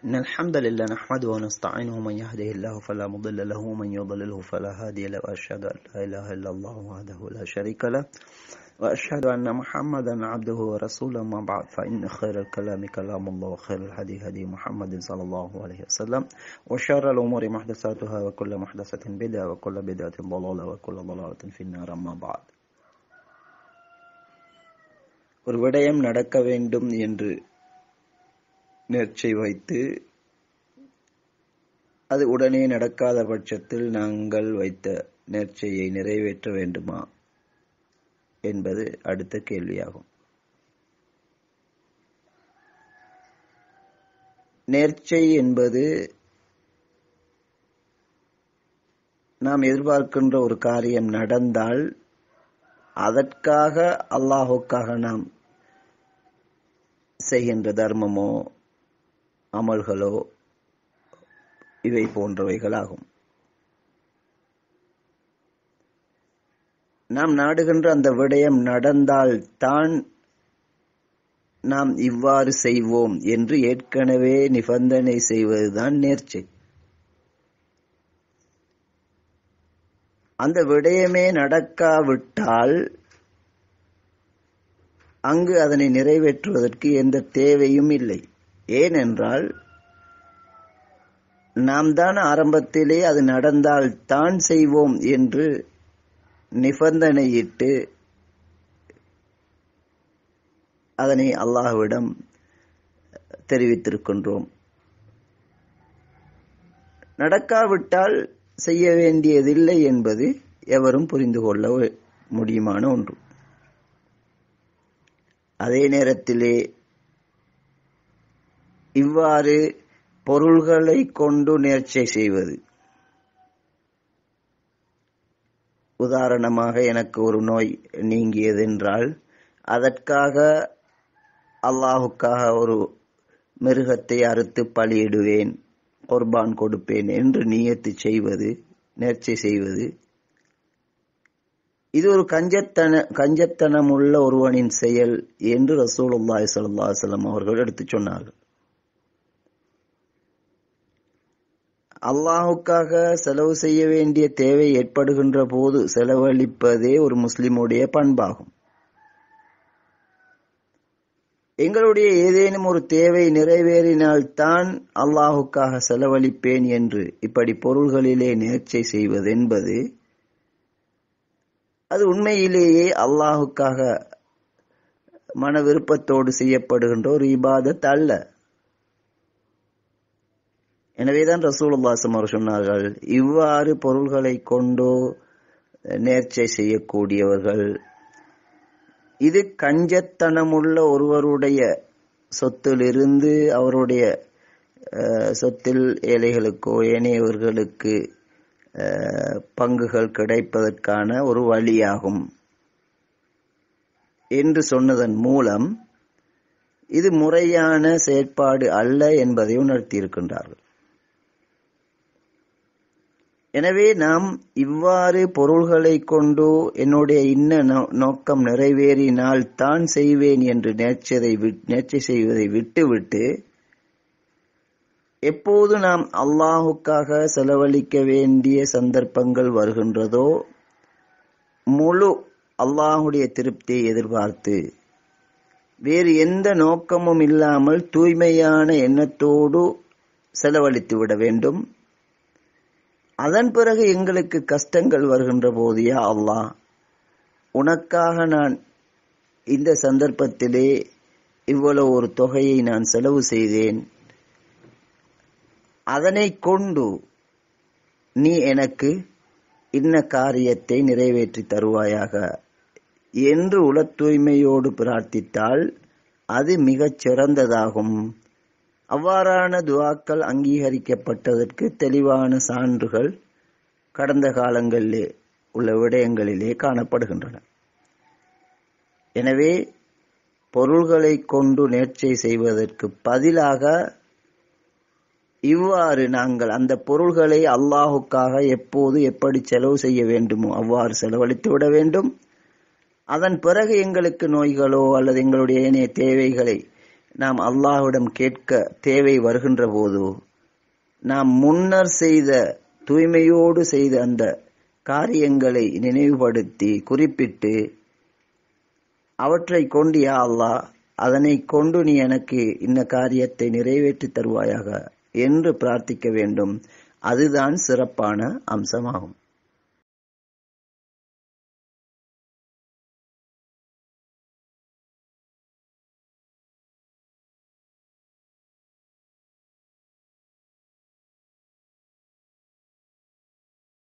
إن الحمد لله نحمده ونستعينه من يهده الله فلا مضل له ومن يضلله فلا هادي له وأشهد أن لا إله إلا الله وحده لا شريك له وأشهد أن محمدا عبده ورسوله ما بعد فإن خير الكلام كلام الله وخير الهدي هدي محمد صلى الله عليه وسلم وشر الأمور محدثاتها وكل محدثة بدعة وكل بدعة ضلالة وكل ضلالة في النار أما بعد ஒரு விடயம் நடக்க வேண்டும் என்று நேர்ச்சை வைத்து அது உடனே நடக்காத பட்சத்தில் நாங்கள் வைத்த நேர்ச்சையை நிறைவேற்ற வேண்டுமா என்பது அடுத்த கேள்வியாகும் நேர்ச்சை என்பது நாம் எதிர்பார்க்கின்ற ஒரு காரியம் நடந்தால் அதற்காக அல்லாஹுக்காக நாம் செய்கின்ற தர்மமோ அமல்களோ இவை போன்றவைகளாகும் நாம் நாடுகின்ற அந்த விடயம் நடந்தால் தான் நாம் இவ்வாறு செய்வோம் என்று ஏற்கனவே நிபந்தனை செய்வதுதான் நேர்ச்சை அந்த விடயமே நடக்காவிட்டால் அங்கு அதனை நிறைவேற்றுவதற்கு எந்த தேவையும் இல்லை ஏனென்றால் நாம் தான் ஆரம்பத்திலே அது நடந்தால் தான் செய்வோம் என்று நிபந்தனையிட்டு அதனை அல்லாஹ்விடம் தெரிவித்திருக்கின்றோம் நடக்காவிட்டால் செய்ய வேண்டியதில்லை என்பது எவரும் புரிந்து கொள்ள முடியுமான ஒன்று அதே நேரத்திலே இவ்வாறு பொருள்களை கொண்டு நேர்ச்சை செய்வது உதாரணமாக எனக்கு ஒரு நோய் நீங்கியதென்றால் அதற்காக அல்லாஹுக்காக ஒரு மிருகத்தை அறுத்து பலியிடுவேன் குர்பான் கொடுப்பேன் என்று நியத்து செய்வது நேர்ச்சை செய்வது இது ஒரு கஞ்சத்தன கஞ்சத்தனம் உள்ள ஒருவனின் செயல் என்று ரசூலுல்லாஹி ஸல்லல்லாஹு அலைஹி வஸல்லம் அவர்கள் எடுத்துச் சொன்னார்கள் அல்லாஹுக்காக செலவு செய்ய வேண்டிய தேவை ஏற்படுகின்ற போது செலவழிப்பதே ஒரு முஸ்லிமுடைய பண்பாகும் எங்களுடைய ஏதேனும் ஒரு தேவை நிறைவேறினால்தான் அல்லாஹுக்காக செலவழிப்பேன் என்று இப்படி பொருள்களிலே நேர்ச்சை செய்வது என்பது அது உண்மையிலேயே அல்லாஹுக்காக மன விருப்பத்தோடு செய்யப்படுகின்ற ஒரு இபாதத் அல்ல எனவேதான் ரசூலுல்லாசம் அவர் சொன்னார்கள் இவ்வாறு பொருள்களை கொண்டோ நேர்ச்சை செய்யக்கூடியவர்கள் இது கஞ்சத்தனமுள்ள ஒருவருடைய சொத்திலிருந்து அவருடைய சொத்தில் ஏழைகளுக்கோ ஏனையவர்களுக்கு பங்குகள் கிடைப்பதற்கான ஒரு வழியாகும் என்று சொன்னதன் மூலம் இது முறையான செயற்பாடு அல்ல என்பதை உணர்த்தியிருக்கின்றார்கள் எனவே நாம் இவ்வாறு பொருள்களை கொண்டு என்னுடைய இன்ன நோக்கம் நிறைவேறினால் தான் செய்வேன் என்று நேர்ச்சதை நேர்ச்சை செய்வதை விட்டுவிட்டு எப்போது நாம் அல்லாஹுக்காக செலவழிக்க வேண்டிய சந்தர்ப்பங்கள் வருகின்றதோ முழு அல்லாஹுடைய திருப்தியை எதிர்பார்த்து வேறு எந்த நோக்கமும் இல்லாமல் தூய்மையான எண்ணத்தோடு செலவழித்து விட வேண்டும் அதன் பிறகு எங்களுக்கு கஷ்டங்கள் வருகின்ற போது யா அல்லாஹ் உனக்காக நான் இந்த சந்தர்ப்பத்திலே இவ்வளவு ஒரு தொகையை நான் செலவு செய்தேன் அதனை கொண்டு நீ எனக்கு இன்ன காரியத்தை நிறைவேற்றி தருவாயாக என்று உள தூய்மையோடு பிரார்த்தித்தால் அது மிகச் சிறந்ததாகும் அவ்வாறான துவாக்கள் அங்கீகரிக்கப்பட்டதற்கு தெளிவான சான்றுகள் கடந்த காலங்களிலே உள்ள விடயங்களிலே காணப்படுகின்றன எனவே பொருள்களை கொண்டு நேர்ச்சை செய்வதற்கு பதிலாக இவ்வாறு நாங்கள் அந்த பொருள்களை அல்லாஹுக்காக எப்போது எப்படி செலவு செய்ய வேண்டுமோ அவ்வாறு செலவழித்து விட வேண்டும் அதன் பிறகு எங்களுக்கு நோய்களோ அல்லது எங்களுடைய ஏனைய தேவைகளை நாம் அல்லாஹ்விடம் கேட்க தேவை வருகின்ற போது நாம் முன்னர் செய்த தூய்மையோடு செய்த அந்த காரியங்களை நினைவுபடுத்தி குறிப்பிட்டு அவற்றை கொண்டு யா அல்லாஹ் அதனை கொண்டு நீ எனக்கு இந்த காரியத்தை நிறைவேற்றி தருவாயாக என்று பிரார்த்திக்க வேண்டும் அதுதான் சிறப்பான அம்சமாகும்